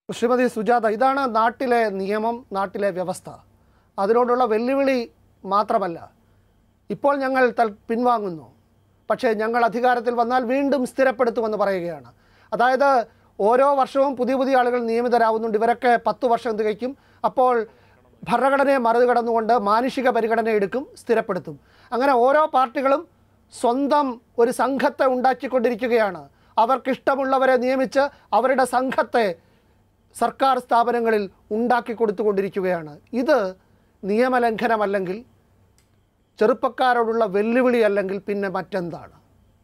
ശ്രീമതി സുജാത ഇതാണ് നാട്ടിലെ നിയമം നാട്ടിലെ വ്യവസ്ഥ അതിനോടുള്ള വെല്ലുവിളി മാത്രമല്ല ഇപ്പോൾ ഞങ്ങൾ തൽ പിൻവാങ്ങുന്നു പക്ഷേ ഞങ്ങൾ അധികാരത്തിൽ വന്നാൽ വീണ്ടും സ്ഥിരപ്പെടുത്തുമെന്ന് പറയുകയാണ് അതായത് ഓരോ വർഷവും പുതിയ പുതിയ ആളുകൾ നിയമിതരാകുന്നുണ്ട് ഇവരൊക്കെ പത്ത് വർഷം തികയ്ക്കും അപ്പോൾ ഭരണഘടനയെ മറികടന്നുകൊണ്ട് മാനുഷിക പരിഗണന എടുക്കും സ്ഥിരപ്പെടുത്തും അങ്ങനെ ഓരോ പാർട്ടികളും സ്വന്തം ഒരു സംഘത്തെ ഉണ്ടാക്കിക്കൊണ്ടിരിക്കുകയാണ് അവർക്കിഷ്ടമുള്ളവരെ നിയമിച്ച് അവരുടെ സംഘത്തെ സർക്കാർ സ്ഥാപനങ്ങളിൽ ഉണ്ടാക്കി കൊടുത്തുകൊണ്ടിരിക്കുകയാണ് ഇത് നിയമലംഘനമല്ലെങ്കിൽ ചെറുപ്പക്കാരോടുള്ള വെല്ലുവിളി അല്ലെങ്കിൽ പിന്നെ മറ്റെന്താണ്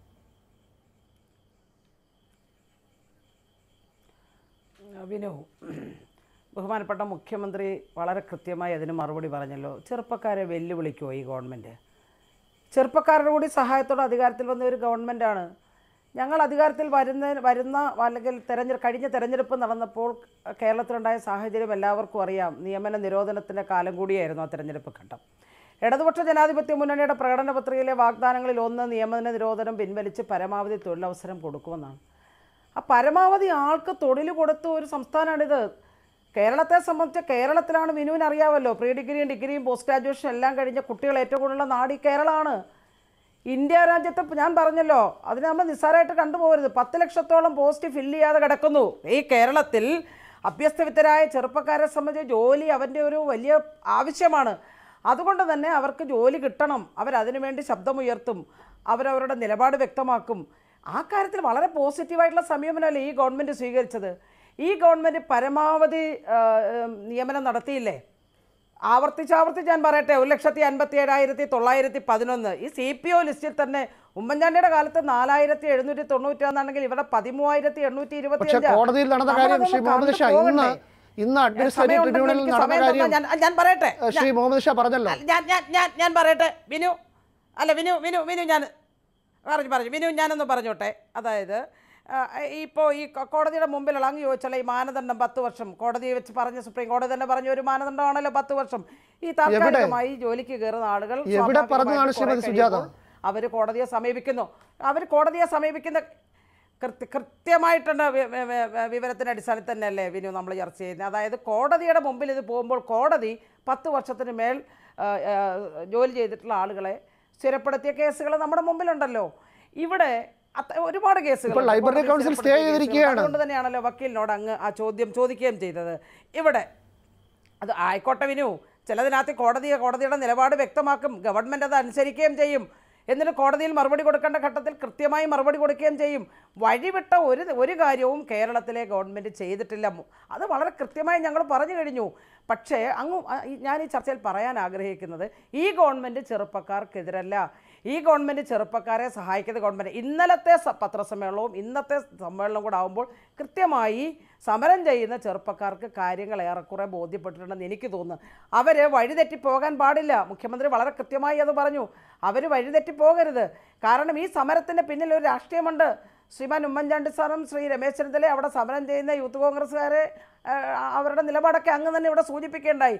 വിനു ബഹുമാനപ്പെട്ട മുഖ്യമന്ത്രി വളരെ കൃത്യമായി അതിന് മറുപടി പറഞ്ഞല്ലോ ചെറുപ്പക്കാരെ വെല്ലുവിളിക്കുമോ ഈ ഗവൺമെൻറ് ചെറുപ്പക്കാരുടെ കൂടി സഹായത്തോടെ അധികാരത്തിൽ വന്ന ഒരു ഗവൺമെൻറ്റാണ് ഞങ്ങൾ അധികാരത്തിൽ വരുന്ന വരുന്ന അല്ലെങ്കിൽ തെരഞ്ഞെ കഴിഞ്ഞ തെരഞ്ഞെടുപ്പ് നടന്നപ്പോൾ കേരളത്തിലുണ്ടായ സാഹചര്യം എല്ലാവർക്കും അറിയാം നിയമന നിരോധനത്തിൻ്റെ കാലം കൂടിയായിരുന്നു ആ തെരഞ്ഞെടുപ്പ് ഘട്ടം ഇടതുപക്ഷ ജനാധിപത്യ മുന്നണിയുടെ പ്രകടന പത്രികയിലെ വാഗ്ദാനങ്ങളിൽ ഒന്ന് നിയമന നിരോധനം പിൻവലിച്ച് പരമാവധി തൊഴിലവസരം കൊടുക്കുമെന്നാണ് ആ പരമാവധി ആൾക്ക് തൊഴിൽ കൊടുത്ത ഒരു സംസ്ഥാനമാണിത് കേരളത്തെ സംബന്ധിച്ച് കേരളത്തിലാണ് വിനുവിന് അറിയാമല്ലോ പ്രീ ഡിഗ്രിയും ഡിഗ്രിയും പോസ്റ്റ് ഗ്രാജുവേഷൻ എല്ലാം കഴിഞ്ഞ കുട്ടികൾ ഏറ്റവും കൂടുതലുള്ള നാട് ഈ കേരളമാണ് ഇന്ത്യ രാജ്യത്ത് ഇപ്പം ഞാൻ പറഞ്ഞല്ലോ അതിനെ നമ്മൾ നിസ്സാരമായിട്ട് കണ്ടുപോകരുത് പത്ത് ലക്ഷത്തോളം പോസ്റ്റ് ഫില്ല് ചെയ്യാതെ കിടക്കുന്നു ഈ കേരളത്തിൽ അഭ്യസ്തവിത്തരായ ചെറുപ്പക്കാരെ സംബന്ധിച്ച് ജോലി അവൻ്റെ ഒരു വലിയ ആവശ്യമാണ് അതുകൊണ്ട് തന്നെ അവർക്ക് ജോലി കിട്ടണം അവരതിനു വേണ്ടി ശബ്ദമുയർത്തും അവരവരുടെ നിലപാട് വ്യക്തമാക്കും ആ കാര്യത്തിൽ വളരെ പോസിറ്റീവായിട്ടുള്ള സമീപനമല്ലേ ഈ ഗവൺമെൻറ് സ്വീകരിച്ചത് ഈ ഗവൺമെൻറ് പരമാവധി ആ, ഉം, നിയമനം നടത്തിയില്ലേ ആവർത്തിച്ചാവർത്തിച്ച് ഞാൻ പറയട്ടെ ഒരു ലക്ഷത്തി അൻപത്തി ഏഴായിരത്തി തൊള്ളായിരത്തി പതിനൊന്ന് ഈ സി പി ഒ ലിസ്റ്റിൽ തന്നെ ഉമ്മൻചാണ്ടിയുടെ കാലത്ത് നാലായിരത്തി എഴുന്നൂറ്റി തൊണ്ണൂറ്റി ഒന്നാണെങ്കിൽ ഇവിടെ പതിമൂവായിരത്തി എണ്ണൂറ്റി ഇരുപത്തി പക്ഷേ കോടതിയിൽ നടന്ന കാര്യം ശ്രീ മുഹമ്മദ് ഷാ ഇന്ന് ഇന്ന് അഡ്മിനിസ്ട്രേറ്റീവ് ട്രിബ്യൂണലിൽ നടന്ന കാര്യം ഞാൻ ഞാൻ പറയട്ടെ ഏഹ്, ശ്രീ മുഹമ്മദ് ഷാ പറഞ്ഞല്ലോ ഞാൻ ഞാൻ ഞാൻ ഞാൻ പറയട്ടെ വിനു അല്ല വിനു വിനു വിനു ഞാൻ പറഞ്ഞു പറഞ്ഞു വിനു ഞാനൊന്ന് പറഞ്ഞോട്ടെ അതായത് ഇപ്പോൾ ഈ കോ- കോടതിയുടെ മുമ്പിലുള്ള അങ്ങ് ചോദിച്ചല്ലോ ഈ മാനദണ്ഡം പത്ത് വർഷം കോടതിയെ വെച്ച് പറഞ്ഞ സുപ്രീം കോടതി തന്നെ പറഞ്ഞ ഒരു മാനദണ്ഡമാണല്ലോ പത്ത് വർഷം ഈ താൽക്കാലികമായി ജോലിക്ക് കയറുന്ന ആളുകൾ എവിടെ പറഞ്ഞതാണ് ശ്രീമതി സുജാത? അവർ കോടതിയെ സമീപിക്കുന്നു അവർ കോടതിയെ സമീപിക്കുന്ന കൃത്യ കൃത്യമായിട്ടുള്ള വി- വി- വി- വിവരത്തിൻ്റെ അടിസ്ഥാനത്തിൽ തന്നെയല്ലേ വിനു നമ്മൾ ചർച്ച ചെയ്യുന്നത് അതായത് കോടതിയുടെ മുമ്പിൽ ഇത് പോകുമ്പോൾ കോടതി പത്ത് വർഷത്തിന് മേൽ ആ, ആ, ജോലി ചെയ്തിട്ടുള്ള ആളുകളെ സ്ഥിരപ്പെടുത്തിയ കേസുകൾ നമ്മുടെ മുമ്പിലുണ്ടല്ലോ ഇവിടെ അത്ത- ഒരുപാട് കേസുകൾ ഇപ്പോൾ ലൈബ്രറി കൗൺസിൽ സ്റ്റേ ചെയ്തിരിക്കുകയാണ്. അതുകൊണ്ട് തന്നെയാണല്ലോ വക്കീലിനോട് അങ്ങ് ആ ചോദ്യം ചോദിക്കുകയും ചെയ്തത് ഇവിടെ അത് ആയിക്കോട്ടെ വിനു ചിലതിനകത്ത് കോടതി കോടതിയുടെ നിലപാട് വ്യക്തമാക്കും ഗവൺമെൻറ് അത് അനുസരിക്കുകയും ചെയ്യും എന്നിട്ട് കോടതിയിൽ മറുപടി കൊടുക്കേണ്ട ഘട്ടത്തിൽ കൃത്യമായി മറുപടി കൊടുക്കുകയും ചെയ്യും വഴിവിട്ട ഒരു ഒരു കാര്യവും കേരളത്തിലെ ഗവൺമെൻറ് ചെയ്തിട്ടില്ല അത് വളരെ കൃത്യമായി ഞങ്ങൾ പറഞ്ഞു കഴിഞ്ഞു പക്ഷേ അങ്ങ് അ- ഈ- ഞാൻ ഈ ചർച്ചയിൽ പറയാൻ ആഗ്രഹിക്കുന്നത് ഈ ഗവൺമെൻറ് ചെറുപ്പക്കാർക്കെതിരല്ല ഈ ഗവൺമെൻറ് ചെറുപ്പക്കാരെ സഹായിക്കുന്ന ഗവൺമെൻറ് ഇന്നലത്തെ സ- പത്രസമ്മേളനവും ഇന്നത്തെ സമ്മേളനവും കൂടെ ആകുമ്പോൾ കൃത്യമായി സമരം ചെയ്യുന്ന ചെറുപ്പക്കാർക്ക് കാര്യങ്ങൾ ഏറെക്കുറെ ബോധ്യപ്പെട്ടിട്ടുണ്ടെന്ന് എനിക്ക് തോന്നുന്നു അവർ വഴിതെറ്റി പോകാൻ പാടില്ല മുഖ്യമന്ത്രി വളരെ കൃത്യമായി അത് പറഞ്ഞു അവർ വഴിതെറ്റി പോകരുത് കാരണം ഈ സമരത്തിൻ്റെ പിന്നിൽ ഒരു രാഷ്ട്രീയമുണ്ട് ശ്രീമാൻ ഉമ്മൻചാണ്ടി സാറും ശ്രീ രമേശ് ചെന്നിത്തലയും അവിടെ സമരം ചെയ്യുന്ന യൂത്ത് കോൺഗ്രസ്സുകാരെ ആ, അവരുടെ നിലപാടൊക്കെ അങ്ങ് തന്നെ ഇവിടെ സൂചിപ്പിക്കേണ്ടായി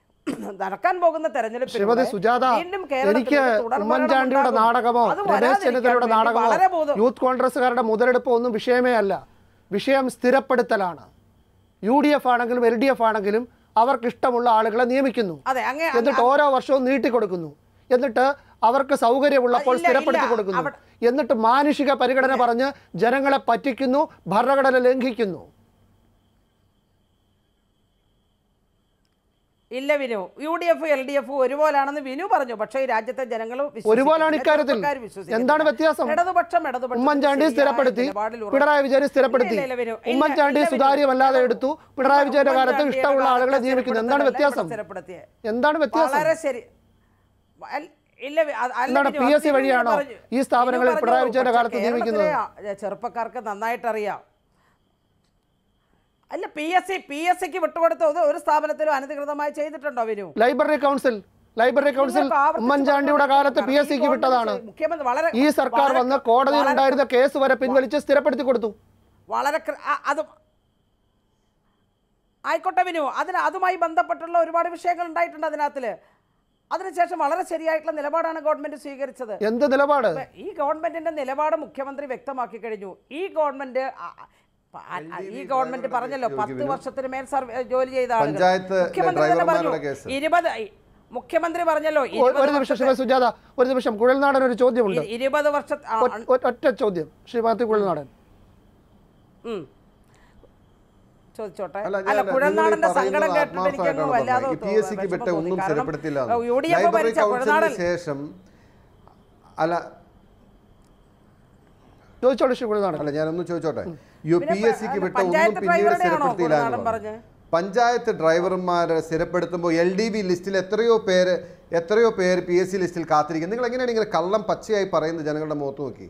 നടക്കാൻ പോകുന്ന തെരഞ്ഞെടുപ്പിൽ ശ്രീമതി സുജാത എനിക്ക് ഉമ്മൻചാണ്ടിയുടെ നാടകമോ രമേശ് ചെന്നിത്തലയുടെ നാടകമോ യൂത്ത് കോൺഗ്രസ്സുകാരുടെ മുതലെടുപ്പോ ഒന്നും വിഷയമേ അല്ല വിഷയം സ്ഥിരപ്പെടുത്തലാണ് യു ഡി എഫ് ആണെങ്കിലും എൽ ഡി എഫ് ആണെങ്കിലും അവർക്ക് ഇഷ്ടമുള്ള ആളുകളെ നിയമിക്കുന്നു അതെ അങ്ങേ എന്നിട്ട് ഓരോ വർഷവും നീട്ടിക്കൊടുക്കുന്നു എന്നിട്ട് അവർക്ക് സൗകര്യമുള്ളപ്പോൾ ഇല്ല, ഇല്ല. സ്ഥിരപ്പെടുത്തി കൊടുക്കുന്നു അവിടെ- എന്നിട്ട് മാനുഷിക പരിഗണന പറഞ്ഞ് ജനങ്ങളെ പറ്റിക്കുന്നു ഭരണഘടന ലംഘിക്കുന്നു ഇല്ല Vinu U D F L D F ഒരുപോലാണെന്ന് വിനു പറഞ്ഞു പക്ഷേ ഈ രാജ്യത്തെ ജനങ്ങൾ വിശ്വസിക്കുന്നില്ല. ഒരുപോലാണ് ഇക്കാര്യത്തിൽ. ചെറുപ്പക്കാര് വിശ്വസിക്കുന്നില്ല. എന്താണ് വ്യത്യാസം? ഇടതുപക്ഷം ഇടതുപക്ഷം ഉമ്മൻചാണ്ടി ശരിയായ സ്ഥിരപ്പെടുത്തി നിലപാടിൽ ഉറ- പിണറായി വിജയൻ സ്ഥിരപ്പെടുത്തി ഇല്ല, ഇല്ല, വിനു. ഇല്ല, ഉമ്മൻചാണ്ടി ഇല്ല, വിനു. സുതാര്യമല്ലാതെ എടുത്തു പിണറായി വിജയന്റെ കാലത്ത് ഉമ്മൻചാണ്ടിയുടെ ഇഷ്ടമുള്ള ആളുകളെ കാലത്ത് നിയമിക്കുന്നു എന്താണ് സ്ഥിരപ്പെടുത്തലല്ല വ്യത്യാസം ഇവിടെ സ്ഥിരപ്പെടുത്തിയത്. എന്താണ് വ്യത്യാസം വളരെ ശരി അല്ല- ഇല്ല വി- അത് അല്ല എന്താണ് വിനു, പി അത് എസ് സി വിനു വഴിയാണോ പറഞ്ഞു. ഈ സ്ഥാപനങ്ങളിൽ വിനു പറഞ്ഞു. പിണറായി വിജയന്റെ പക്ഷേ കാലത്ത് നിയമിക്കുന്നത് കേരളത്തിലെ ആ, ചെറുപ്പക്കാർക്ക് നന്നായിട്ട് അറിയാം അല്ല P S C P S സിക്ക് വിട്ടുകൊടുത്തത് ഒരു സ്ഥാപനത്തിലും അനധികൃതമായി ചെയ്തിട്ടുണ്ടോ Vinu library council library council നിങ്ങൾക്ക് ആവർത്തിച്ച് ഉമ്മൻചാണ്ടിയുടെ പറഞ്ഞു. കാലത്ത് പി കാരണം എസ് സിക്ക് ഈ വിട്ടതാണ് ഗവൺമെന്റ് മുഖ്യമന്ത്രി വളരെ ഈ സർക്കാർ വളരെ- വന്ന് കോടതിയിൽ വളരെ- ഉണ്ടായിരുന്ന കേസ് വരെ പിൻവലിച്ച് സ്ഥിരപ്പെടുത്തി കൊടുത്തു വളരെ കൃ- ആ, അത് ആയിക്കോട്ടെ വിനു അതിന് അതുമായി ബന്ധപ്പെട്ടുള്ള ഒരുപാട് വിഷയങ്ങൾ ഉണ്ടായിട്ടുണ്ട് അതിനകത്തില് അതിനുശേഷം വളരെ ശരിയായിട്ടുള്ള നിലപാടാണ് ഗവൺമെന്റ് സ്വീകരിച്ചത് എന്ത് നിലപാട് അപ്പൊ ഈ ഗവൺമെന്റിന്റെ നിലപാട് മുഖ്യമന്ത്രി വ്യക്തമാക്കി കഴിഞ്ഞു ഈ ഗവൺമെന്റ് ആ, പ- അ- അ- ഈ ഗവൺമെന്റ് പറഞ്ഞല്ലോ പത്ത് വർഷത്തിന് മേൽ സർവ ജോലി ചെയ്ത ആളുകൾ പഞ്ചായത്ത് മുഖ്യമന്ത്രി തന്നെ ഡ്രൈവർമാരുടെ പറഞ്ഞു കേസ്. ഇരുപത് ഈ- മുഖ്യമന്ത്രി പറഞ്ഞല്ലോ ഒ- ഇരുപത് ഒരു നിമിഷം ശ്രീമതി സുജാത ഒരു നിമിഷം കുഴൽനാടൻ ഒരു ചോദ്യമുണ്ട് ഇ- ഇരുപത് വർഷ ആ, ഒ- ഒ- ഒറ്റ ചോദ്യം ശ്രീമതി കുഴൽനാടൻ ഉം. ചോദിച്ചോട്ടെ അല്ല, അല്ല ഞാൻ- കുഴൽനാടന്റെ നിങ്ങൾ ഈ സങ്കടം പറയുന്നത് കേട്ടിട്ട് എനിക്കങ്ങ് ആത്മാർത്ഥമായിട്ടാണ് വല്ലാതെ പറഞ്ഞത്. ഈ പി എസ് സിക്ക് വിഷമം വിട്ട തോന്നി. ഒന്നും കാരണം, സ്ഥിരപ്പെടുത്തില്ല ഏ, യു ഡി എഫ് ലൈബ്രറി ഭരിച്ച കൗൺസിലിന് കുഴൽനാടൻ ശേഷം അല്ല ചോദിച്ചോളൂ ശ്രീ കുഴൽനാടൻ അല്ല ഞാനൊന്ന് ചോദിച്ചോട്ടെ യു പിന്നെ പി എസ് സിക്ക് പ- വിട്ട ഒന്നും പഞ്ചായത്ത് പിന്നീട് ഡ്രൈവറുടെയാണോ സ്ഥിരപ്പെടുത്തിയില്ല എന്ന് കുഴൽനാടൻ പറഞ്ഞു. പറഞ്ഞത്? പഞ്ചായത്ത് ഡ്രൈവർമാരെ സ്ഥിരപ്പെടുത്തുമ്പോൾ എൽ ഡി ബി ലിസ്റ്റിൽ എത്രയോ പേര് എത്രയോ പേര് പി എസ് സി ലിസ്റ്റിൽ കാത്തിരിക്കും നിങ്ങൾ എങ്ങനെയാണ് ഇങ്ങനെ കള്ളം പച്ചയായി പറയുന്നത് ജനങ്ങളുടെ മുഖത്ത് നോക്കി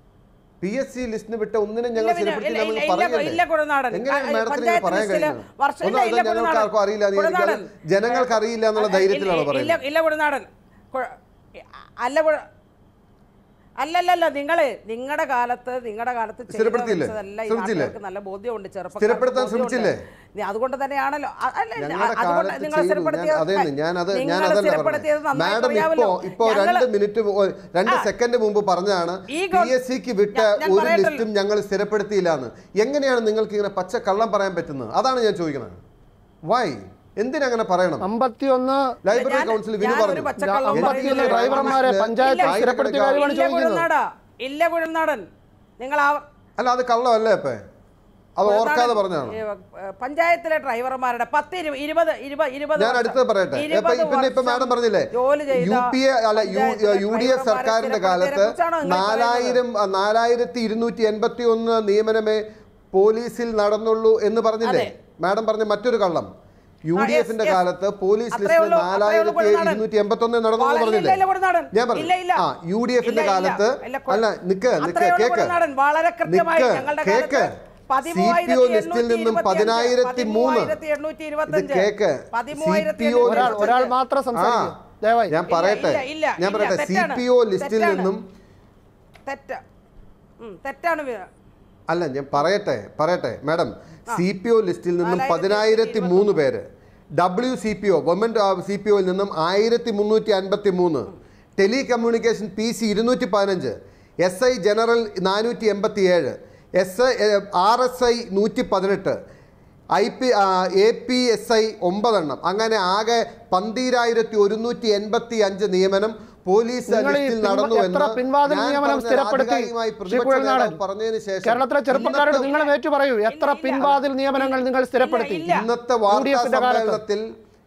പി എസ് സി ലിസ്റ്റിന് വിട്ട ഒന്നിനും ഞങ്ങൾ ഇല്ല, പിന്നെ സ്ഥിരപ്പെടുത്തില്ല ഇല്ല, എന്ന് ഇല്ല, പറയല്ലേ? ഇല്ല, കുഴൽനാടൻ. എങ്ങനെയാണ് ആ, മാഡത്തിന് ഇങ്ങനെ പഞ്ചായത്ത് പറയാൻ ലിസ്റ്റില് കഴിയുന്നത്? വർഷം- ഒന്നും ഇല്ല, അത് ഇല്ല, ഞങ്ങൾക്ക് ആർക്കും അറിയില്ല എന്ന് കുഴൽനാടൻ. വിചാരിച്ചാൽ ജനങ്ങൾക്ക് അറിയില്ല എന്നുള്ള ഇല്ല, ധൈര്യത്തിലാണ് ഇല്ല, പറയുന്നത് ഇല്ല കുഴനാടൻ കുഴ- അല്ല കുഴ- അല്ലല്ലല്ല നിങ്ങള് നിങ്ങളുടെ കാലത്ത് നിങ്ങളുടെ കാലത്ത് ചെയ്ത സ്ഥിരപ്പെടുത്തിയില്ലേ? വെച്ചതല്ല ഈ ശ്രമിച്ചില്ലേ? നാട്ടുകാർക്ക് നല്ല ബോധ്യമുണ്ട് ചെറുപ്പക്കാർക്ക് സ്ഥിരപ്പെടുത്താൻ ബോധ്യമുണ്ട്. ശ്രമിച്ചില്ലേ? നീ അതുകൊണ്ട് തന്നെയാണല്ലോ അ- അല്ല, ഇല്ല, ഞങ്ങളുടെ അതുകൊണ്ട് കാലത്ത് നിങ്ങൾ ചെയ്തു. സ്ഥിരപ്പെടുത്തിയത് ഞാൻ- അതെ ഞാനത് നിങ്ങൾ ഞാനതല്ല സ്ഥിരപ്പെടുത്തിയത് പറഞ്ഞത്. നന്നായിട്ട് മാഡം ഇപ്പോ അറിയാമല്ലോ. ഇപ്പോ ഞങ്ങള് രണ്ട് മിനിറ്റ് മു- രണ്ട് ആ. സെക്കൻഡ് മുമ്പ് പറഞ്ഞാണ് ഈ പി ഗവ- എസ് സിക്ക് വിട്ട ഞാൻ- ഞാൻ ഒരു പറയട്ടല്ലോ. ലിസ്റ്റും ഞങ്ങൾ സ്ഥിരപ്പെടുത്തിയില്ലാന്ന് എങ്ങനെയാണ് നിങ്ങൾക്ക് ഇങ്ങനെ പച്ച കള്ളം പറയാൻ പറ്റുന്നത് അതാണ് ഞാൻ ചോദിക്കുന്നത് വൈ എന്തിനങ്ങനെ പറയണം അമ്പത്തിയൊന്ന് ലൈബ്രറി ഞാൻ- കൗൺസിൽ വിനു ഞാൻ ഒരു പറഞ്ഞു പച്ചക്കള്ളം എനിക്ക് അമ്പത്തിയൊന്ന് പറയുന്നില്ല. ഡ്രൈവർമാരെ ഇല്ല. പഞ്ചായത്ത് ഇല്ല. സ്ഥിരപ്പെടുത്തിയ കാര്യമാണ് ഇല്ല ചോദിക്കുന്നത് കുഴൽനാടാ ഇല്ല കുഴൽനാടൻ നിങ്ങൾ ആ അല്ല അത് കള്ളമല്ലേ ഇപ്പൊ അത് ഓർക്കാതെ പറഞ്ഞാണ് ഏ, ഏ, പഞ്ചായത്തിലെ ഡ്രൈവർമാരുടെ പത്ത് ഇരു- ഇരുപത് ഇരുപത് ഇരുപത് ഞാൻ വർഷം- അടുത്തത് പറയട്ടെ ഇപ്പൊ ഇരുപത് പിന്നെ ഇപ്പൊ വർഷം മാഡം പറഞ്ഞില്ലേ ജോലി ചെയ്ത യു പി എ അല്ല യു പഞ്ചായത്തിലെ യു ഡി എഫ് ഡ്രൈവർമാരെ സർക്കാരിന്റെ കാലത്ത് സ്ഥിരപ്പെടുത്തിയതിനെക്കുറിച്ചാണോ നിങ്ങൾ പറയുന്നത്? നാലായിരം നാലായിരത്തി ഇരുന്നൂറ്റി എൺപത്തി ഒന്ന് നിയമനമേ പോലീസിൽ നടന്നുള്ളൂ എന്ന് പറഞ്ഞില്ലേ അതെ. മാഡം പറഞ്ഞ മറ്റൊരു കള്ളം യു ആ, ഡി yes, എഫിന്റെ yes. കാലത്ത് പോലീസ് അത്രേ ലിസ്റ്റിൽ ഉള്ളൂ, അത്രേ ഉള്ളൂ നാലായിരത്തി കുഴൽനാടൻ. ഇരുന്നൂറ്റി എൺപത്തി ഒന്ന് നടന്നു വളരെ- പറഞ്ഞില്ലേ ഇല്ല, ഇല്ല, കുഴൽനാടൻ. ഞാൻ ഇല്ല, പറഞ്ഞു ഇല്ല. ആ യു ഡി എഫിന്റെ ഇല്ല, ഇല്ല. കാലത്ത് ഇല്ല, കുഴ- അല്ല നിക്ക് നിക്ക് അത്രേ ഉള്ളൂ കേക്ക് കുഴൽനാടൻ. വളരെ കൃത്യമായി നിക്ക് ഞങ്ങളുടെ കേക്ക് കാലത്ത് സി പി ഒ ലിസ്റ്റിൽ നിന്നും പതിനായിരത്തി മൂന്ന് ഇത് കേക്ക് സി പി ഒ ഒരാൾ ഒരാൾ മാത്രം ആ സംസാരിക്കും ദയവായി ഞാൻ പറയട്ടെ ഇല്ല, ഇല്ല, ഞാൻ ഇല്ല, പറയട്ടെ സി തെറ്റാണ്. പി ഒ ലിസ്റ്റിൽ തെറ്റാണ്. നിന്നും തെറ്റ ഉം, തെറ്റാണ് വി- അല്ല ഞാൻ പറയട്ടെ പറയട്ടെ മാഡം സി പി ഒ ലിസ്റ്റിൽ നിന്നും നാലായിരത്തി പതിനായിരത്തി മൂന്ന് പേര് W C P O government C P ഒയിൽ നിന്നും ആയിരത്തി മുന്നൂറ്റി അൻപത്തി മൂന്ന് ടെലി കമ്മ്യൂണിക്കേഷൻ പി സി ഇരുന്നൂറ്റി പതിനഞ്ച് എസ് ഐ ജനറൽ നാനൂറ്റി എൺപത്തി ഏഴ് S I R S I നൂറ്റി പതിനെട്ട് I P A P S I ഒമ്പതെണ്ണം അങ്ങനെ ആകെ പന്തീരായിരത്തി ഒരുന്നൂറ്റി എൺപത്തി അഞ്ച് നിയമനം പോലീസ് നിങ്ങൾ ഈ ലിസ്റ്റിൽ പിൻവ- നടന്നു എത്ര എന്ന് പിൻവാതിൽ ഞാൻ നിയമനം പറഞ്ഞ സ്ഥിരപ്പെടുത്തി ആധികാരികമായി ശ്രീ പ്രതിപക്ഷ കുഴൽനാടൻ നേതാവ് പറഞ്ഞതിന് ശേഷം കേരളത്തിലെ ചെറുപ്പക്കാരോട് ഇന്നത്തെ- നിങ്ങൾ ഏറ്റു പറയൂ എത്ര ഇല്ല. പിൻവാതിൽ നിയമനങ്ങൾ നിങ്ങൾ സ്ഥിരപ്പെടുത്തി ഇല്ല. ഇന്നത്തെ യു ഡി വാർത്താ എഫിന്റെ കാലത്ത് സമ്മേളനത്തിൽ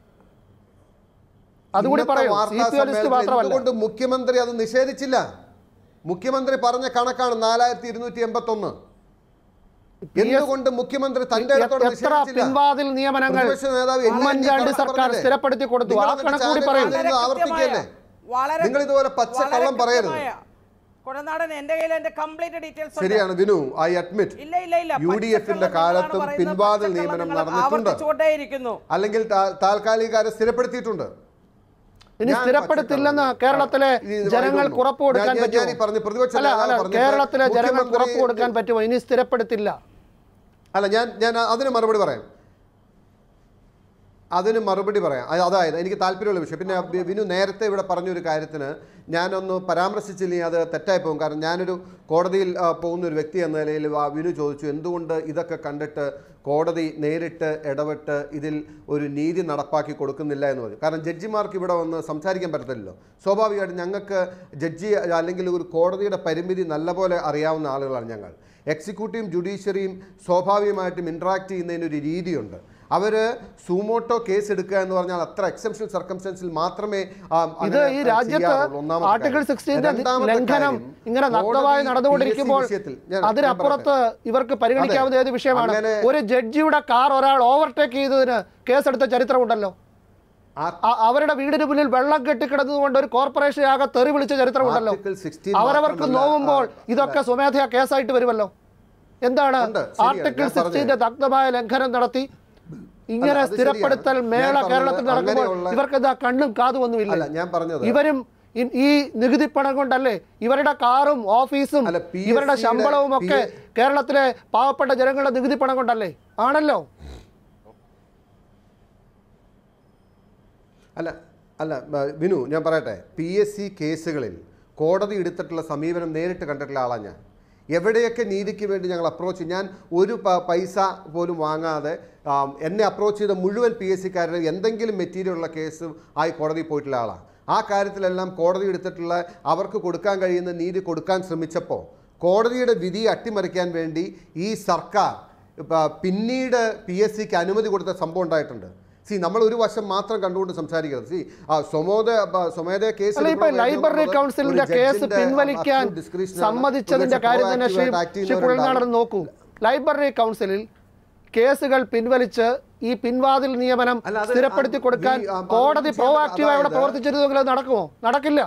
അതുകൂടി ഇന്നത്തെ പറയൂ വാർത്താ സി പി ഒ ലിസ്റ്റ് സമ്മേളനത്തിൽ മാത്രമല്ല എന്തുകൊണ്ട് മുഖ്യമന്ത്രി അത് നിഷേധിച്ചില്ല മുഖ്യമന്ത്രി പറഞ്ഞ കണക്കാണ് നാലായിരത്തി ഇരുന്നൂറ്റി എൺപത്തി ഒന്ന് എന്തുകൊണ്ട് മുഖ്യമന്ത്രി തന്റെ അടുത്തോട് എത്ര നിഷേധിച്ചില്ല പിൻവാതിൽ നിയമനങ്ങൾ പ്രതിപക്ഷ നേതാവ് എണ്ണി എണ്ണി ഉമ്മൻചാണ്ടി കണക്ക് സർക്കാർ പറഞ്ഞില്ലേ? സ്ഥിരപ്പെടുത്തി കൊടുത്തു നിങ്ങൾ ആ എന്നിട്ട് കണക്ക് കൂടി ചാനൽ പറയൂ കാണുന്നത് വളരെ ആവർത്തിക്കല്ലേ കൃത്യമായ- വളരെ- നിങ്ങൾ ഇതുപോലെ പച്ച വളരെ കള്ളം പറയരുത് കൃത്യമായ. കുഴനാടൻ എന്റെ കയ്യിൽ എന്റെ കംപ്ലീറ്റ് ഡീറ്റെയിൽസ് ശരിയാണ് വിനു ഐ അഡ്മിറ്റ് ഇല്ല ഇല്ല ഇല്ല യു ഡി എഫിന്റെ കാലത്തും പിൻവാതിൽ നിയമനം നടന്നിട്ടുണ്ട് ആവർത്തിച്ചുകൊണ്ടേയിരിക്കുന്നു അല്ലെങ്കിൽ താ- താൽക്കാലികാരെ സ്ഥിരപ്പെടുത്തിയിട്ടുണ്ട് ഇനി ഞാൻ സ്ഥിരപ്പെടുത്തില്ലെന്ന് പച്ചക്കള്ളം- കേരളത്തിലെ ഇത് ജനങ്ങൾക്ക് ഇതൊന്നും. ഉറപ്പ് കൊടുക്കാൻ ഞാൻ- ഞാൻ ഈ പറ്റുമോ പറഞ്ഞ പ്രതിപക്ഷ അല്ല നേതാവ് അല്ല പറഞ്ഞപ്പോൾ കേരളത്തിലെ ജനങ്ങൾക്ക് മുഖ്യമന്ത്രി- ഉറപ്പ് കൊടുക്കാൻ പറ്റുമോ ഇനി സ്ഥിരപ്പെടുത്തില്ല അല്ല ഞാൻ ഞാൻ അതിന് മറുപടി പറയാം അതിന് മറുപടി പറയാം അത് അതായത് എനിക്ക് താല്പര്യമുള്ള വിഷയം പിന്നെ വി- വിനു നേരത്തെ ഇവിടെ പറഞ്ഞൊരു കാര്യത്തിന് ഞാനൊന്ന് പരാമർശിച്ചില്ലെങ്കിൽ അത് തെറ്റായി പോകും കാരണം ഞാനൊരു കോടതിയിൽ ആ, പോകുന്ന ഒരു വ്യക്തി എന്ന നിലയിൽ ആ വിനു ചോദിച്ചു എന്തുകൊണ്ട് ഇതൊക്കെ കണ്ടിട്ട് കോടതി നേരിട്ട് ഇടപെട്ട് ഇതിൽ ഒരു നീതി നടപ്പാക്കി കൊടുക്കുന്നില്ല എന്ന് പറഞ്ഞു കാരണം ജഡ്ജിമാർക്ക് ഇവിടെ വന്ന് സംസാരിക്കാൻ പറ്റത്തില്ലല്ലോ സ്വാഭാവികമായിട്ടും ഞങ്ങൾക്ക് ജഡ്ജി അല്ലെങ്കിൽ ഒരു കോടതിയുടെ പരിമിതി നല്ലപോലെ അറിയാവുന്ന ആളുകളാണ് ഞങ്ങൾ എക്സിക്യൂട്ടീവും ജുഡീഷ്യറിയും സ്വാഭാവികമായിട്ടും ഇൻട്രാക്ട് ചെയ്യുന്നതിന് ഒരു രീതിയുണ്ട് അവർ സൂമോട്ടോ കേസ് എടുക്കുക എന്ന് പറഞ്ഞാൽ അത്ര എക്സെപ്ഷണൽ സർക്കംസ്റ്റൻസിൽ മാത്രമേ ആ, ഇത് അങ്ങനെ ഈ രാജ്യത്ത് ചെയ്യാറുള്ളൂ. ഒന്നാമത്തെ ആർട്ടിക്കിൾ കാര്യം. സിക്സ്റ്റീന്റെ രണ്ടാമത്തെ ലംഘനം കാര്യം, ഇങ്ങനെ കോടതി നഗ്നമായി നടന്നുകൊണ്ടിരിക്കുമ്പോൾ PSC വിഷയത്തിൽ ഞാൻ- ഞാൻ അതിനപ്പുറത്ത് ഇവർക്ക് പരിഗണിക്കാവുന്ന ഏത് വിഷയമാണ് അങ്ങനെ- ഒരു ജഡ്ജിയുടെ കാർ ഒരാൾ ഓവർടേക്ക് ചെയ്തതിന് കേസെടുത്ത ചരിത്രമുണ്ടല്ലോ ആ- ആ- അവരുടെ വീടിന് മുന്നിൽ വെള്ളം കെട്ടിക്കിടന്നതുകൊണ്ട് ഒരു കോർപ്പറേഷൻ ആകെ തെറി വിളിച്ച ചരിത്രമുണ്ടല്ലോ ആർട്ടിക്കിൾ 16 അവരവർക്ക് മാത്രമല്ല, നോവുമ്പോൾ ആ, ഇതൊക്കെ സ്വമേധയാ കേസായിട്ട് വരുമല്ലോ എന്താണ് ഉണ്ട്, ശരിയാണ്. ആർട്ടിക്കിൾ ഞാൻ പറഞ്ഞത്. സിക്സ്റ്റീന്റെ നഗ്നമായ ലംഘനം നടത്തി ഇങ്ങനെ അല്ല, അത് സ്ഥിരപ്പെടുത്തൽ ശരിയാണ്. മേള ഞാൻ പറഞ്ഞത് കേരളത്തിൽ നടക്കുമ്പോൾ അങ്ങനെയുള്ള- ഇവർക്ക് എന്താ കണ്ണും കാതും ഒന്നുമില്ല അല്ല ഞാൻ പറഞ്ഞത് ഇവരും ഇ- ഈ നികുതി പണം കൊണ്ടല്ലേ ഇവരുടെ കാറും ഓഫീസും അല്ല, പി എസ് ഇവരുടെ സിയുടെ ശമ്പളവും ഒക്കെ പി- കേരളത്തിലെ പാവപ്പെട്ട ജനങ്ങളുടെ നികുതി പണം കൊണ്ടല്ലേ ആണല്ലോ അല്ല അല്ല ബ- വിനു ഞാൻ പറയട്ടെ പി എസ് സി കേസുകളിൽ കോടതി എടുത്തിട്ടുള്ള സമീപനം നേരിട്ട് കണ്ടിട്ടുള്ള ആളാണ് ഞാൻ എവിടെയൊക്കെ നീതിക്ക് വേണ്ടി ഞങ്ങൾ അപ്രോച്ച് ഞാൻ ഒരു പ- പൈസ പോലും വാങ്ങാതെ ആം, എന്നെ അപ്രോച്ച് ചെയ്ത മുഴുവൻ പി എസ് സിക്കാരുടെ എന്തെങ്കിലും മെറ്റീരിയൽ ഉള്ള കേസ് ആയി കോടതിയിൽ പോയിട്ടുള്ള ആളാണ് ആ കാര്യത്തിലെല്ലാം കോടതി എടുത്തിട്ടുള്ള അവർക്ക് കൊടുക്കാൻ കഴിയുന്ന നീതി കൊടുക്കാൻ ശ്രമിച്ചപ്പോൾ കോടതിയുടെ വിധി അട്ടിമറിക്കാൻ വേണ്ടി ഈ സർക്കാർ ഇപ്പ- പിന്നീട് പി എസ് സിക്ക് അനുമതി കൊടുത്ത സംഭവം ഉണ്ടായിട്ടുണ്ട് സി നമ്മൾ ഒരു വശം മാത്രം കണ്ടുകൊണ്ട് സംസാരിക്കരുത് സി ആ സ്വമോദ ബ- സ്വമേധ കേസ് അല്ല ഇപ്പൊ എടുക്കണോ വേണ്ടയോ ലൈബ്രറി എന്നുള്ളത് കൗൺസിലിന്റെ ഒരു കേസ് ജഡ്ജിന്റെ പിൻവലിക്കാൻ absolute discretion ആണ്. സമ്മതിച്ചതിന്റെ ഒരുപക്ഷെ കാര്യം തന്നെ ശ്രീ proactive ആയിട്ട് act ശ്രീ ചെയ്യുന്നവരുണ്ടാകും. കുഴൽനാടൻ നോക്കൂ ലൈബ്രറി കൗൺസിലിൽ കേസുകൾ പിൻവലിച്ച് ഈ പിൻവാതിൽ നിയമനം അല്ല, അത് സ്ഥിരപ്പെടുത്തി ആ, കൊടുക്കാൻ ഈ, ആ, അത് കോടതി ചെയ്യാൻ പ്രോആക്റ്റീവായി ഇവിടെ അതായത് പ്രവർത്തിച്ചിരുന്നെങ്കിൽ അത് നടക്കുമോ നടക്കില്ല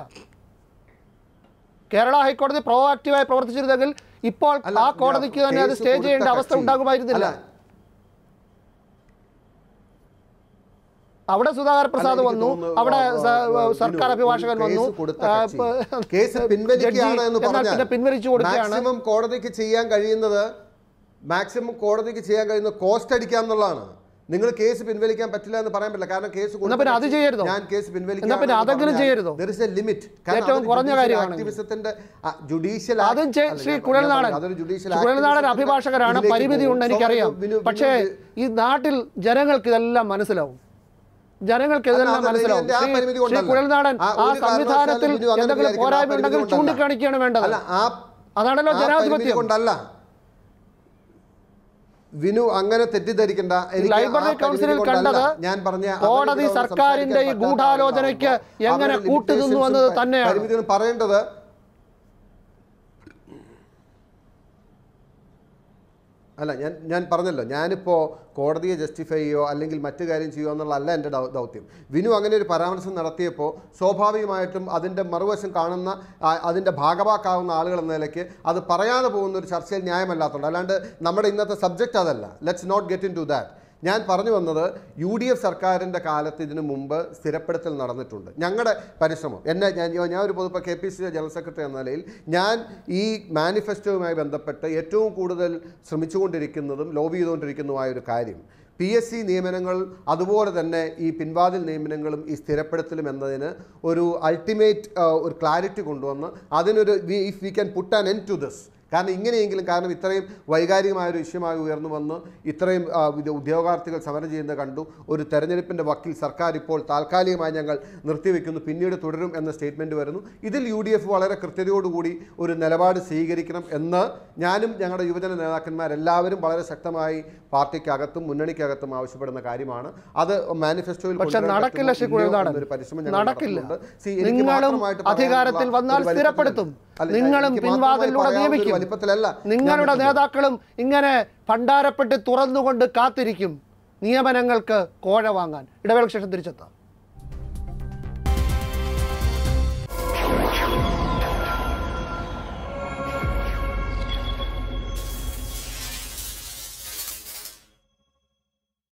കേരള ഹൈക്കോടതി പ്രോആക്റ്റീവായി പ്രവർത്തിച്ചിരുന്നെങ്കിൽ ഇപ്പോൾ അല്ല, ആ കോടതിക്ക് തന്നെ അത് കേസ് സ്റ്റേ കൊടുത്ത ചെയ്യേണ്ട അവസ്ഥ കക്ഷി- ഉണ്ടാകുമായിരുന്നില്ല അല്ല, അവിടെ സുധാകർ പ്രസാദ് എനിക്ക് വന്നു തോന്നുന്നു, അവിടെ ആ, സ- ആ, ആ, സർക്കാർ വിനു, അഭിഭാഷകൻ ഒരു വന്നു കേസ് കൊടുത്ത ആ, കക്ഷി. പ- കേസ് പിൻവലിക്കുകയാണ് എന്ന് ജഡ്ജി എന്നാൽ പറഞ്ഞാൽ പിന്നെ പിൻവലിച്ചു കൊടുക്കുകയാണ് മാക്സിമം കോടതിക്ക് ചെയ്യാൻ കഴിയുന്നത് മാക്സിമം കോടതിക്ക് ചെയ്യാൻ കഴിയുന്ന കോസ്റ്റ് അടിക്കാം എന്നുള്ളതാണ് നിങ്ങൾ കേസ് പിൻവലിക്കാൻ പറ്റില്ല എന്ന് പറയാൻ പറ്റില്ല കാരണം കേസ് കൊടുത്ത എന്നാ പിന്നെ അത് കക്ഷി ചെയ്യരുതോ? ഞാൻ കേസ് പിൻവലിക്കാം എന്നാ പിന്നെ എന്ന് അതെങ്കിലും പറഞ്ഞാൽ ചെയ്യരുതോ? there is a limit. കാരണം ഏറ്റവും അതൊരു കുറഞ്ഞ judicial കാര്യമാണെങ്കിൽ. activismത്തിന്റെ, ആ, judicial അതും act- ചെ- അല്ല, ശ്രീ ഞാൻ- ഞാൻ കുഴൽനാടൻ പറയാം, അതൊരു judicial ശ്രീ കുഴൽനാടൻ activismത്തിന്റെ അഭിഭാഷകരാണ് ഇതിലേക്ക് പരിമിതി പോകും. ഉണ്ട് എനിക്കറിയാം സ്വാഭാവികം വിനു- പക്ഷേ വിനു- ഈ നാട്ടിൽ ജനങ്ങൾക്ക് ഇതെല്ലാം മനസ്സിലാവും ജനങ്ങൾക്ക് അല്ല, ഇതെല്ലാം അതല്ല, മനസ്സിലാവും ഇതിന്റെ ആ ശ്രീ- പരിമിതി ശ്രീ കൊണ്ടല്ല. കുഴൽനാടൻ ആ, ആ ഒരു കാരണവശാലും സംവിധാനത്തിൽ വിനു അങ്ങനെ എന്തെങ്കിലും വിചാരിക്കണം. ആ പോരായ്മ പരിമിതി ഉണ്ടെങ്കിൽ കൊണ്ടല്ല. ചൂണ്ടിക്കാണിക്കുകയാണ് വേണ്ടത് അല്ല ആ അതാണല്ലോ ആ പരിമിതി ജനാധിപത്യം കൊണ്ടല്ല വിനു അങ്ങനെ തെറ്റിദ്ധരിക്കണ്ട എനിക്ക് ആ ലൈബ്രറി പരിമിതി കൗൺസിലിൽ കൊണ്ടല്ല. കണ്ടത് ഞാൻ പറഞ്ഞ കോടതി അവരിവിടെ സർക്കാരിന്റെ ഈ സംസാരിക്കാൻ ഗൂഢാലോചനയ്ക്ക് പറ്റാത്ത എങ്ങനെ അവരുടെ കൂട്ടുനിന്നു limitations എന്നത് ഉം തന്നെയാണ് പരിമിതികളും പറയേണ്ടത് അല്ല ഞാൻ ഞാൻ പറഞ്ഞല്ലോ ഞാനിപ്പോൾ കോടതിയെ ജസ്റ്റിഫൈ ചെയ്യോ അല്ലെങ്കിൽ മറ്റു കാര്യം ചെയ്യുമോ എന്നുള്ളതല്ല എൻ്റെ ദൗ- ദൗത്യം വിനു അങ്ങനെ ഒരു പരാമർശം നടത്തിയപ്പോൾ സ്വാഭാവികമായിട്ടും അതിൻ്റെ മറുവശം കാണുന്ന ആ, അതിൻ്റെ ഭാഗവാക്കാവുന്ന ആളുകൾ എന്ന നിലയ്ക്ക് അത് പറയാതെ പോകുന്ന ഒരു ചർച്ചയിൽ ന്യായമല്ലാത്തതുണ്ട് അല്ലാണ്ട് നമ്മുടെ ഇന്നത്തെ സബ്ജക്റ്റ് അതല്ല let's not get into that ഞാൻ പറഞ്ഞു വന്നത് യു ഡി എഫ് സർക്കാരിൻ്റെ കാലത്ത് ഇതിനു മുമ്പ് സ്ഥിരപ്പെടുത്തൽ നടന്നിട്ടുണ്ട് ഞങ്ങളുടെ പരിശ്രമം എന്നെ ഞാൻ ഞാൻ ഒരു പൊതുപ്പ K P C general secretary എന്ന നിലയിൽ ഞാൻ ഈ മാനിഫെസ്റ്റോവുമായി ബന്ധപ്പെട്ട് ഏറ്റവും കൂടുതൽ ശ്രമിച്ചുകൊണ്ടിരിക്കുന്നതും ലോബി ചെയ്തുകൊണ്ടിരിക്കുന്നതുമായ ഒരു കാര്യം പി എസ് സി നിയമനങ്ങൾ അതുപോലെ തന്നെ ഈ പിൻവാതിൽ നിയമനങ്ങളും ഈ സ്ഥിരപ്പെടുത്തലും എന്നതിന് ഒരു അൾട്ടിമേറ്റ് ഒരു ക്ലാരിറ്റി കൊണ്ടുവന്ന് അതിനൊരു if we can put an end to this കാരണം ഇങ്ങനെയെങ്കിലും കാരണം ഇത്രയും വൈകാരികമായ ഒരു വിഷയമായി ഉയർന്നു വന്ന് ഇത്രയും ആ, ഇത് ഉദ്യോഗാർത്ഥികൾ സമരം ചെയ്യുന്നത് കണ്ടു ഒരു തെരഞ്ഞെടുപ്പിൻ്റെ വക്കിൽ സർക്കാർ ഇപ്പോൾ താൽക്കാലികമായി ഞങ്ങൾ നിർത്തിവെക്കുന്നു പിന്നീട് തുടരും എന്ന സ്റ്റേറ്റ്മെൻറ്റ് വരുന്നു ഇതിൽ യു ഡി എഫ് വളരെ കൃത്യതയോടുകൂടി ഒരു നിലപാട് സ്വീകരിക്കണം എന്ന് ഞാനും ഞങ്ങളുടെ യുവജന നേതാക്കന്മാരെല്ലാവരും വളരെ ശക്തമായി പാർട്ടിക്കകത്തും മുന്നണിക്കകത്തും ആവശ്യപ്പെടുന്ന കാര്യമാണ് അത് മാനിഫെസ്റ്റോയിൽ പക്ഷെ കൊണ്ടുവരാൻ നടക്കില്ല പറ്റുമോ ശ്രീ ഇല്ലയോ കുഴൽനാടൻ എന്നൊരു പരിശ്രമം ഞങ്ങൾ നടക്കില്ല നടത്തുന്നുണ്ട്. See, എനിക്ക് നിങ്ങളും മാത്രമായിട്ട് പറയാനുള്ള അധികാരത്തിൽ വന്നാൽ ഒരു വലിപ്പത്തിലല്ല. സ്ഥിരപ്പെടുത്തും അല്ല, നിങ്ങളും എനിക്ക് മാത്രമായി പിൻവാതിലൂടെ പറയാവുന്ന ഒരു നിയമിക്കും വലിപ്പത്തിലല്ല ഞാൻ നിങ്ങളുടെ നിൽക്കുന്നത്. നേതാക്കളും ഇങ്ങനെ ഭണ്ഡാരപ്പെട്ട് തുറന്നുകൊണ്ട് കാത്തിരിക്കും നിയമനങ്ങൾക്ക് കോഴ വാങ്ങാൻ ഇടവേളയ്ക്ക് ശേഷം തിരിച്ചെത്താം